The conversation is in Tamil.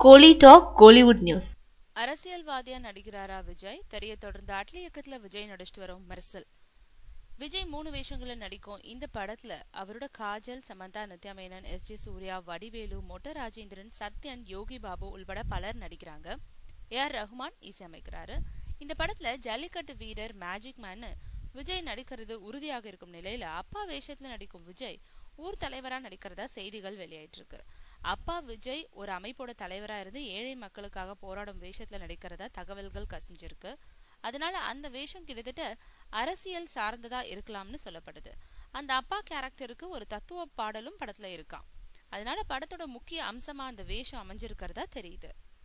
கோலி டாக் கோலிவுட் நியூஸ் அரசியல்வாதியா நடிக்கிறாரா விஜய் தெரிய தொடர்ந்து அட்லி இயக்கத்துல விஜய் நடிச்சிட்டு வரும் மெர்சல் விஜய் மூணு வேஷங்கள்ல நடிக்கும் இந்த படத்துல அவரோட காஜல் சமந்தா நித்யா மேனன் எஸ் ஜே சூர்யா வடிவேலு மொட்ட ராஜேந்திரன் சத்யன் யோகி பாபு உள்பட பலர் நடிக்கிறாங்க ஏ ஆர் ரஹ்மான் இசையமைக்கிறாரு இந்த படத்துல ஜல்லிக்கட்டு வீரர் மேஜிக் மேன் விஜய் நடிக்கிறது உறுதியாக இருக்கும் நிலையில அப்பா வேஷத்துல நடிக்கும் விஜய் ஊர் தலைவரா நடிக்கிறதா செய்திகள் வெளியாயிட்டு இருக்கு அப்பா விஜய் ஒரு அமைப்போட தலைவரா இருந்து ஏழை மக்களுக்காக போராடும் வேஷத்துல நடிக்கிறதா தகவல்கள் கசிஞ்சிருக்கு அதனால அந்த வேஷம் கிட்டத்தட்ட அரசியல் சார்ந்ததா இருக்கலாம்னு சொல்லப்படுது அந்த அப்பா கேரக்டருக்கு ஒரு தத்துவ பாடலும் படத்துல இருக்காம் அதனால படத்தோட முக்கிய அம்சமா அந்த வேஷம் அமைஞ்சிருக்கிறதா தெரியுது